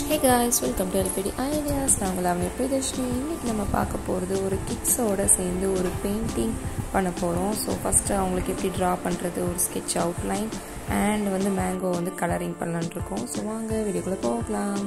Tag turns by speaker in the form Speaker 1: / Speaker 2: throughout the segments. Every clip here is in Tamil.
Speaker 1: Hey guys welcome to LPD ideas நாங்கள் அவனை பிரியதர்ஷினி இன்னைக்கு நம்ம பார்க்க போகிறது ஒரு கிட்ஸோட சேர்ந்து ஒரு பெயிண்டிங் பண்ண போகிறோம் ஸோ ஃபஸ்ட்டு அவங்களுக்கு எப்படி ட்ரா பண்ணுறது ஒரு ஸ்கெட்ச் அவுட்லைன் அண்ட் வந்து மேங்கோ வந்து கலரிங் பண்ணலான் இருக்கோம் ஸோ வாங்க வீடியோக்குள்ளே போகலாம்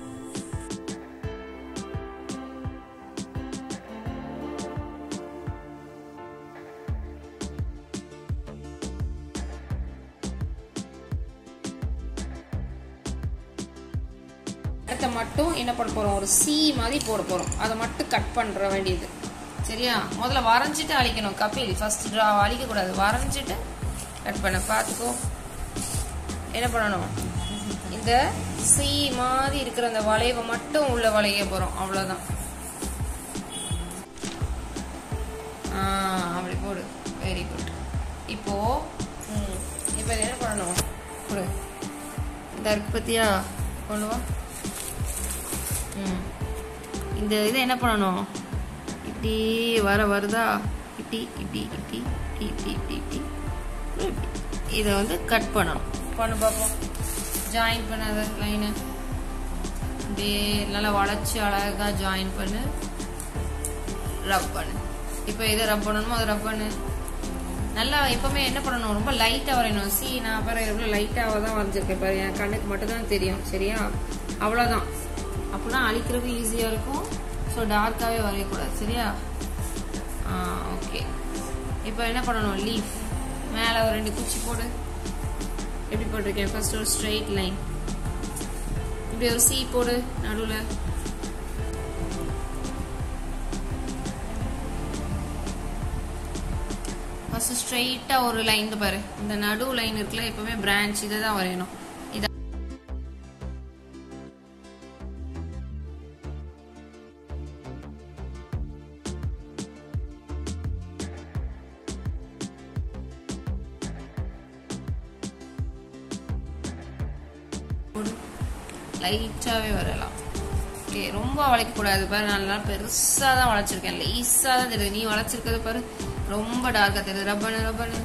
Speaker 2: இடத்த மட்டும் என்ன பண்ண போறோம் ஒரு சி மாதிரி போட போறோம் அதை மட்டும் கட் பண்ற வேண்டியது சரியா முதல்ல வரைஞ்சிட்டு அழிக்கணும் கபில் ஃபர்ஸ்ட் ட்ரா அழிக்க கூடாது வரைஞ்சிட்டு கட் பண்ண பார்த்துக்கோ என்ன பண்ணணும் இந்த சி மாதிரி இருக்கிற அந்த வளைவை மட்டும் உள்ள வளைய போறோம் அவ்வளவுதான் ஆ அப்படி போடு வெரி குட் இப்போ ம், இப்போ இதை என்ன பண்ணணும் கொடு இந்த இருக்கு பத்தியா கொண்டு வா ம். இந்த இதை என்ன பண்ணணும் இப்படி வர வருதா இப்படி இப்படி இப்படி இப்படி இப்படி இப்படி இப்படி இப்படி. இதை வந்து கட் பண்ணணும் பண்ணு பார்ப்போம் ஜாயின் பண்ணாத லைனை அப்படியே நல்லா வளைச்சி அழகா ஜாயின் பண்ணு ரப் பண்ணு இப்போ எதை ரப் பண்ணணுமோ அதை ரப் பண்ணு நல்லா எப்பவுமே என்ன பண்ணணும் ரொம்ப லைட்டா வரையணும் சி நான் பாரு எவ்வளவு லைட்டாக தான் வரைஞ்சிருக்கேன் பாரு என் கண்ணுக்கு மட்டும் தான் தெரியும் சரியா அவ்வளவுதான் அப்பதான் அழிக்கிறது ஈஸியா இருக்கும் ஸோ டார்க்காவே வரையக்கூடாது சரியா ஆ ஓகே இப்போ என்ன பண்ணணும் லீஃப் மேலே ஒரு ரெண்டு குச்சி போடு எப்படி போட்டிருக்கேன் ஃபர்ஸ்ட் ஒரு ஸ்ட்ரெயிட் லைன் இப்படி ஒரு சி போடு நடுவில் ஃபர்ஸ்ட் ஸ்ட்ரெயிட்டா ஒரு லைன் பாரு இந்த நடு லைன் இருக்குல்ல எப்பவுமே பிரான்ச் இதை தான் வரையணும் இத லைட்டாவே வரலாம் ஓகே ரொம்ப வளைக்க கூடாது பாரு நான் நல்லா பெருசா தான் வளைச்சிருக்கேன் லேசா தான் தெரியுது நீ வளைச்சிருக்கிறது பாரு ரொம்ப டார்க்கா தெரியுது ரப்பனு ரப்பனு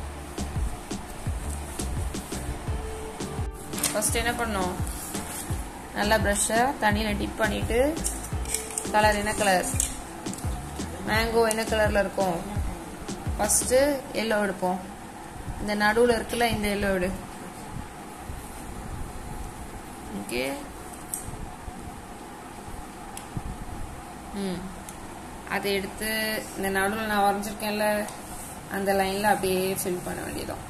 Speaker 2: ஃபர்ஸ்ட் என்ன பண்ணோம் நல்லா ப்ரஷ்ஷை தண்ணியில் டிப் பண்ணிட்டு கலர் என்ன கலர் மேங்கோ என்ன கலர்ல இருக்கும் ஃபர்ஸ்ட் எல்லோ எடுப்போம் இந்த நடுவில் இருக்குல்ல இந்த எல்லோ எடு ஓகே ம் அதை எடுத்து இந்த நடுவில் நான் வரைஞ்சிருக்கேன்ல அந்த லைனில் அப்படியே ஃபில் பண்ண வேண்டியதும்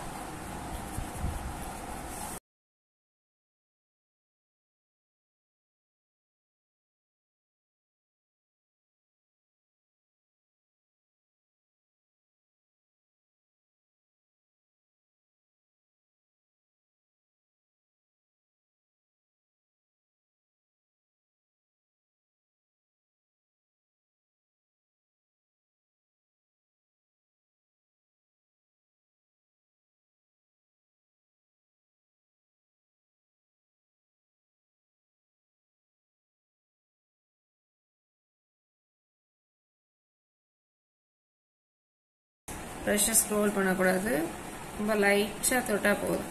Speaker 2: ப்ரெஷ்ஷை ஸ்க்ரோல் பண்ணக்கூடாது ரொம்ப லைட்டாக தொட்டால் போதும்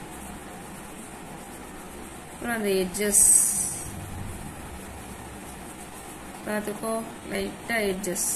Speaker 2: அப்புறம் அந்த எட்ஜஸ் பார்த்துக்கோ லைட்டாக எட்ஜஸ்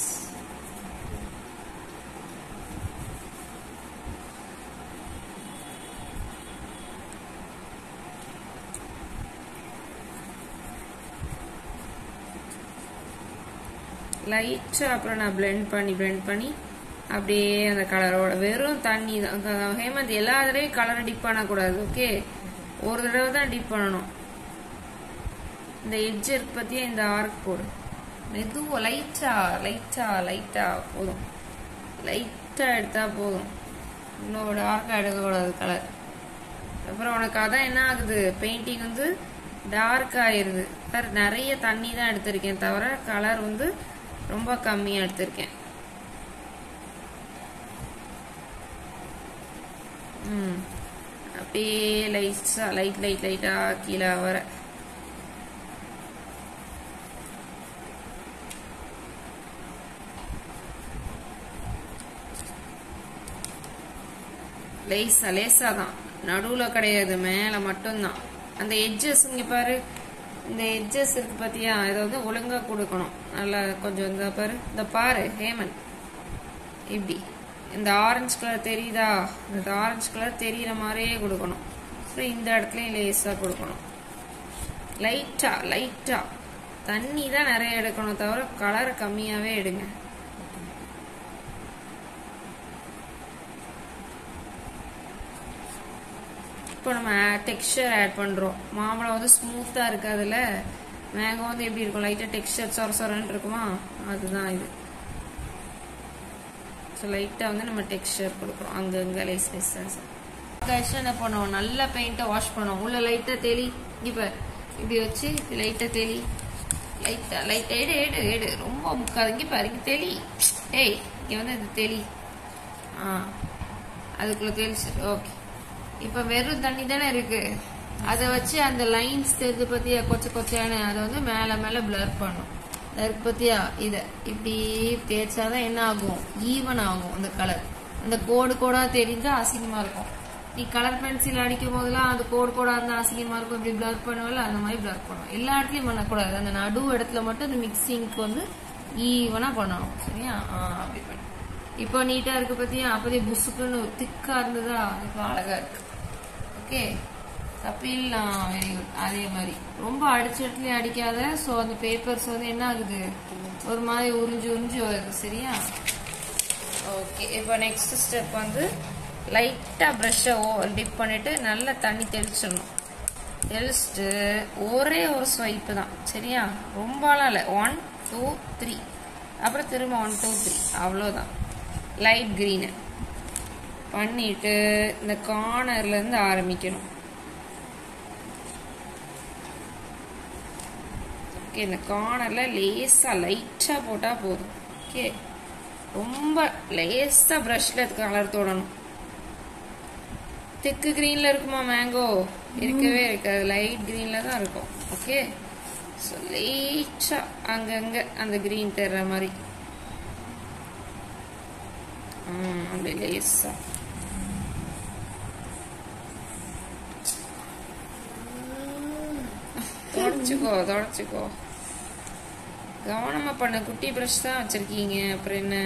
Speaker 2: லைட்டாக அப்புறம் நான் blend பண்ணி blend பண்ணி அப்படியே அந்த கலரோட வெறும் தண்ணி தான் க- ஹேமந்த் எல்லா தடவையும் கலரை டிப் பண்ணக்கூடாது ஓகே ஒரு தடவை தான் டிப் பண்ணணும் இந்த எட்ஜ் இருக்கு பத்தியா இந்த ஆர்க் போடு மெதுவா லைட்டா லைட்டா லைட்டா போதும் லைட்டா எடுத்தா போதும் இன்னும் டார்க்கா எடுக்கக்கூடாது கலர் அப்புறம் உனக்கு அதான் என்ன ஆகுது பெயிண்டிங் வந்து டார்க் ஆயிருது சார் நிறைய தண்ணி தான் எடுத்திருக்கேன் தவிர கலர் வந்து ரொம்ப கம்மியா எடுத்திருக்கேன் ம் அப்படியே லைட்ஸா லைட் லைட் லைட்டா கீழே வர லேசா லேசா தான் நடுவுல கிடையாது மேல மட்டும்தான் அந்த எட்ஜஸ் இங்க பாரு இந்த எட்ஜஸ் இருக்கு பார்த்தியா இதை வந்து ஒழுங்காக கொடுக்கணும் நல்லா கொஞ்சம் இந்த பாரு இந்த பாரு ஹேமன் இப்படி இந்த ஆரஞ்சு கலர் தெரியுதா இந்த ஆரஞ்சு கலர் தெரியிற மாதிரியே கொடுக்கணும் அப்புறம் இந்த இடத்துலையும் லேஸாக கொடுக்கணும் லைட்டா லைட்டா தண்ணி தான் நிறைய எடுக்கணும் தவிர கலர் கம்மியாகவே எடுங்க இப்போ நம்ம டெக்ஸ்சர் ஆட் பண்ணுறோம் மாம்பழம் வந்து ஸ்மூத்தாக இருக்காதுல்ல மேங்கோ வந்து எப்படி இருக்கும் லைட்டாக டெக்ஸ்சர் சொர சொரன்னு இருக்குமா அதுதான் இது ஸோ லைட்டாக வந்து நம்ம டெக்ஸ்சர் கொடுக்குறோம் அங்கங்கே லைஸ் லைஸ் கழிச்சு என்ன பண்ணுவோம் நல்லா பெயிண்ட்டை வாஷ் பண்ணுவோம் உள்ள லைட்டாக தெளி இப்போ இப்படி வச்சு லைட்டாக தெளி லைட்டாக லைட் எடு எடு எடு ரொம்ப முக்காது இங்கே பாரு இங்கே தெளி ஏய் இங்கே வந்து இது தெளி ஆ அதுக்குள்ளே தெளிச்சு ஓகே இப்போ வெறும் தண்ணி தானே இருக்கு அதை வச்சு அந்த லைன்ஸ் தெரிஞ்சு பத்தியா கொச்ச கொச்சானு அதை வந்து மேலே மேலே பிளர் பண்ணும் இருக்கு பத்தியா இதை இப்படி தேய்ச்சாதான் என்ன ஆகும் ஈவன் ஆகும் அந்த கலர் அந்த கோடு கோடா தெரிஞ்சா அசிங்கமா இருக்கும் நீ கலர் பென்சில் அடிக்கும் போதெல்லாம் அந்த கோடு கோடா இருந்தா அசிங்கமா இருக்கும் இப்படி பிளர் பண்ணுவல அந்த மாதிரி பிளர் பண்ணுவோம் எல்லா இடத்துலயும் பண்ணக்கூடாது அந்த நடு இடத்துல மட்டும் அந்த மிக்சிங்க்கு வந்து ஈவனா பண்ணணும் சரியா ஆ, அப்படி பண்ணு இப்போ நீட்டா இருக்கு பத்தியா அப்பதே புசுக்குன்னு திக்கா இருந்ததா இப்போ அழகா இருக்கு ஓகே தப்பில்லாம் வெரி குட் அதே மாதிரி ரொம்ப அடிச்ச இடத்துல அடிக்காத ஸோ அந்த பேப்பர்ஸ் வந்து என்ன ஆகுது ஒரு மாதிரி உறிஞ்சு உறிஞ்சு வருது சரியா ஓகே இப்போ நெக்ஸ்ட் ஸ்டெப் வந்து லைட்டாக ப்ரஷ்ஷை ஓ டிப் பண்ணிட்டு நல்லா தண்ணி தெளிச்சிடணும் தெளிச்சிட்டு ஒரே ஒரு ஸ்வைப்பு தான் சரியா ரொம்பலாம் இல்லை ஒன் டூ த்ரீ அப்புறம் திரும்ப ஒன் டூ த்ரீ அவ்வளோதான் லைட் க்ரீனு பண்ணிட்டு இந்த கார்னர்ல இருந்து ஆரம்பிக்கணும் ஓகே இந்த கார்னர்ல லேசா லைட்டா போட்டா போதும் ஓகே ரொம்ப லேசா ப்ரஷ்ல கலர் தொடணும் திக்கு கிரீன்ல இருக்குமா மேங்கோ இருக்கவே இருக்காது லைட் கிரீன்ல தான் இருக்கும் ஓகே ஸோ லைட்டா அங்கங்க அந்த கிரீன் தெர்ற மாதிரி ம் அப்படி லேசா தொடச்சிக்கோ தொடச்சிக்கோ கவனமா பண்ண குட்டி ப்ரஷ் தான் வச்சிருக்கீங்க அப்புறம் என்ன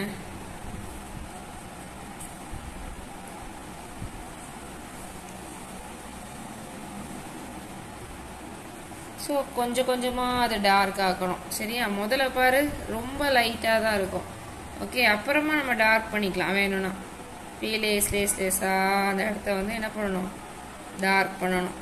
Speaker 2: ஸோ கொஞ்சம் கொஞ்சமாக அதை டார்க் ஆக்கணும் சரியா முதல்ல பாரு ரொம்ப லைட்டாக தான் இருக்கும் ஓகே அப்புறமா நம்ம டார்க் பண்ணிக்கலாம் வேணும்னா அப்படியே லேஸ் லேஸ் லேஸாக அந்த இடத்த வந்து என்ன பண்ணணும் டார்க் பண்ணணும்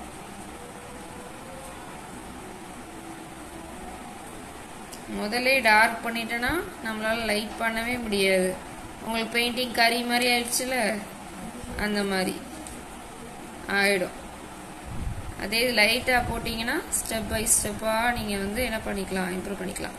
Speaker 2: முதல்ல டார்க் பண்ணிட்டேன்னா நம்மளால லைட் பண்ணவே முடியாது உங்களுக்கு பெயிண்டிங் கறி மாதிரி ஆயிடுச்சுல அந்த மாதிரி ஆயிடும் அதே இது லைட்டாக போட்டிங்கன்னா ஸ்டெப் பை ஸ்டெப்பாக நீங்கள் வந்து என்ன பண்ணிக்கலாம் இம்ப்ரூவ் பண்ணிக்கலாம்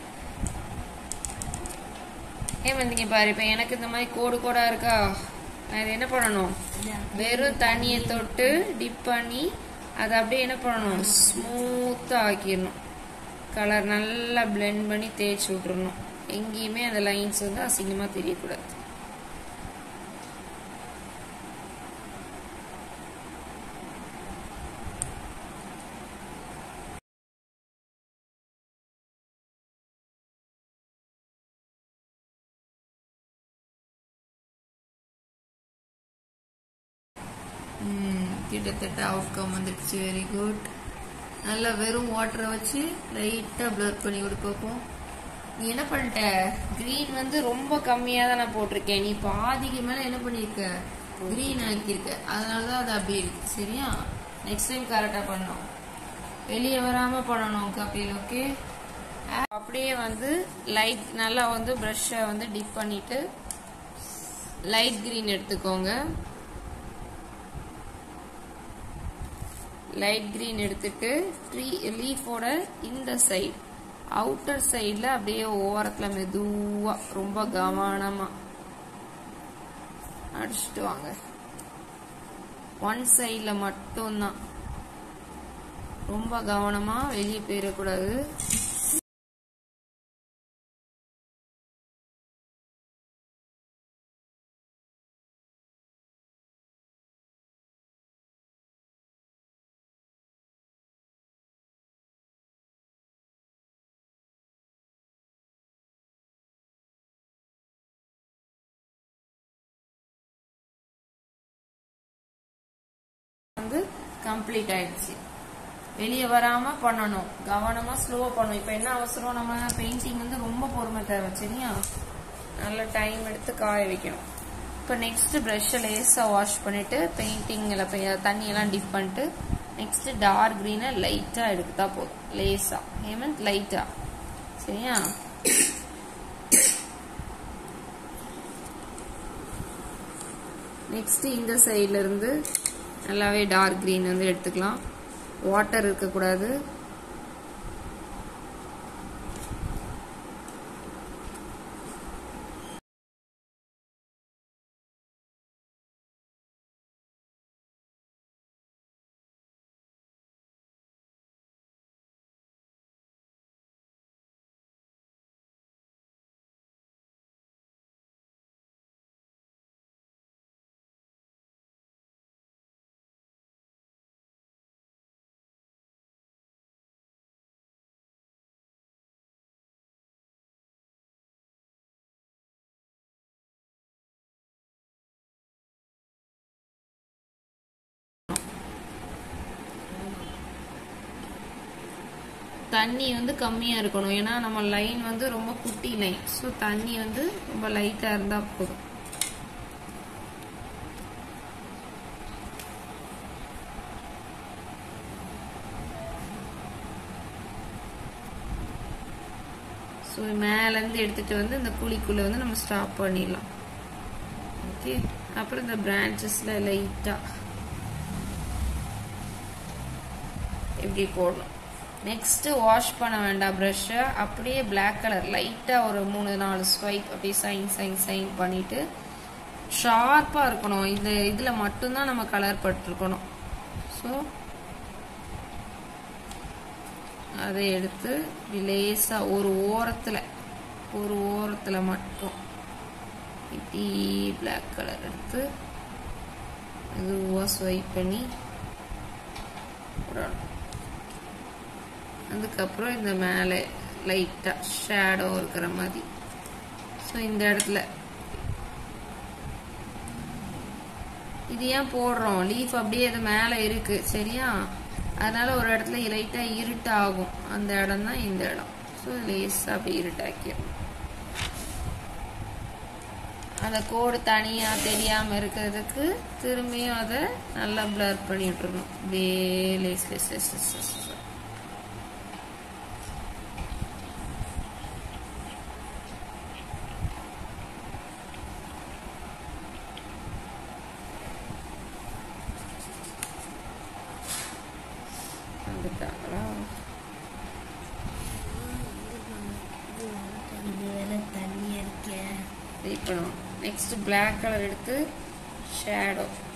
Speaker 2: ஏன் வந்தீங்க பாரு இப்போ எனக்கு இந்த மாதிரி கோடு கோடாக இருக்கா நான் இதை என்ன பண்ணணும் வெறும் தண்ணியை தொட்டு டிப் பண்ணி அதை அப்படியே என்ன பண்ணணும் ஸ்மூத்தாக ஆக்கிடணும் கலர் நல்லா பிளெண்ட் பண்ணி தேய்ச்சி விட்டுறணும் எங்கேயுமே அந்த லைன்ஸ் வந்து அசிங்கமாக தெரியக்கூடாது கிட்டத்தட்ட அவுட்கம் வந்துடுச்சு வெரி குட் நல்லா வெறும் வாட்டரை வச்சு லைட்டாக ப்ளர் பண்ணி விடு பார்ப்போம் நீ என்ன பண்ணிட்ட க்ரீன் வந்து ரொம்ப கம்மியாக தான் நான் போட்டிருக்கேன் நீ பாதிக்கு மேலே என்ன பண்ணியிருக்க க்ரீன் ஆக்கியிருக்க அதனால தான் அது அப்படி இருக்கு சரியா நெக்ஸ்ட் டைம் கரெக்டாக பண்ணணும் வெளியே வராமல் பண்ணணும் கப்பில் ஓகே அப்படியே வந்து லைட் நல்லா வந்து ப்ரஷ்ஷை வந்து டிப் பண்ணிட்டு லைட் க்ரீன் எடுத்துக்கோங்க லைட் கிரீன் எடுத்துட்டு ட்ரீ லீஃபோட இந்த சைடு அவுட்டர் சைடில் அப்படியே ஓரத்தில் மெதுவாக ரொம்ப கவனமாக அடிச்சுட்டு வாங்க ஒன் சைடில் மட்டும்தான் ரொம்ப கவனமாக வெளியே போயிடக்கூடாது கம்ப்ளீட் ஆயிடுச்சு வெளியே வராம பண்ணணும் கவனமா ஸ்லோவா பண்ணணும் இப்போ என்ன அவசரம் நம்ம பெயிண்டிங் வந்து ரொம்ப பொறுமை தேவை சரியா நல்ல டைம் எடுத்து காய வைக்கணும் இப்போ நெக்ஸ்ட் ப்ரஷ்ஷை லேஸாக வாஷ் பண்ணிட்டு பெயிண்டிங்கில் தண்ணியெல்லாம் டிப் பண்ணிட்டு நெக்ஸ்ட் டார்க் க்ரீனை லைட்டாக எடுத்தா போதும் லேஸாக ஹேமந்த் லைட்டாக சரியா நெக்ஸ்ட் இந்த சைட்ல இருந்து நல்லாவே டார்க் க்ரீன் வந்து எடுத்துக்கலாம் வாட்டர் இருக்கக்கூடாது தண்ணி வந்து கம்மியாக இருக்கணும் ஏன்னா நம்ம லைன் வந்து ரொம்ப குட்டி லைன் ஸோ தண்ணி வந்து ரொம்ப லைட்டாக இருந்தால் போதும் ஸோ மேலேருந்து எடுத்துகிட்டு வந்து இந்த குழிக்குள்ளே வந்து நம்ம ஸ்டாப் பண்ணிடலாம் ஓகே அப்புறம் இந்த பிரான்ச்சஸில் லைட்டாக இப்படி போடணும் நெக்ஸ்ட் வாஷ் பண்ண வேண்டாம் ப்ரஷ்ஷை அப்படியே பிளாக் கலர் லைட்டாக ஒரு மூணு நாலு ஸ்வைப் அப்படியே சைன் சைன் சைன் பண்ணிட்டு ஷார்ப்பாக இருக்கணும் இந்த இதில் மட்டும்தான் நம்ம கலர் பட்டிருக்கணும் ஸோ அதை எடுத்து லேசாக ஒரு ஓரத்தில் ஒரு ஓரத்தில் மட்டும் இப்படி பிளாக் கலர் எடுத்து மெதுவாக ஸ்வைப் பண்ணி விடணும் அதுக்கப்புறம் இந்த மேலே லைட்டாக ஷேடோ இருக்கிற மாதிரி ஸோ இந்த இடத்துல இது ஏன் போடுறோம் லீஃப் அப்படியே அது மேலே இருக்கு சரியா அதனால ஒரு இடத்துல லைட்டாக இருட்டாகும் அந்த இடம் தான் இந்த இடம் ஸோ லேஸாக அப்படி இருட்டாக்கிடும் அந்த கோடு தனியாக தெரியாமல் இருக்கிறதுக்கு திரும்பியும் அதை நல்லா பிளர் பண்ணி விட்டுறணும் அப்படியே லேஸ் லேஸ் லேஸ் லேஸ் லேஸ் வந்துட்டாங்களா
Speaker 3: இது வேற தண்ணி இருக்கேன்
Speaker 2: இப்போ நெக்ஸ்ட் பிளாக் கலர் எடுத்து ஷேடோ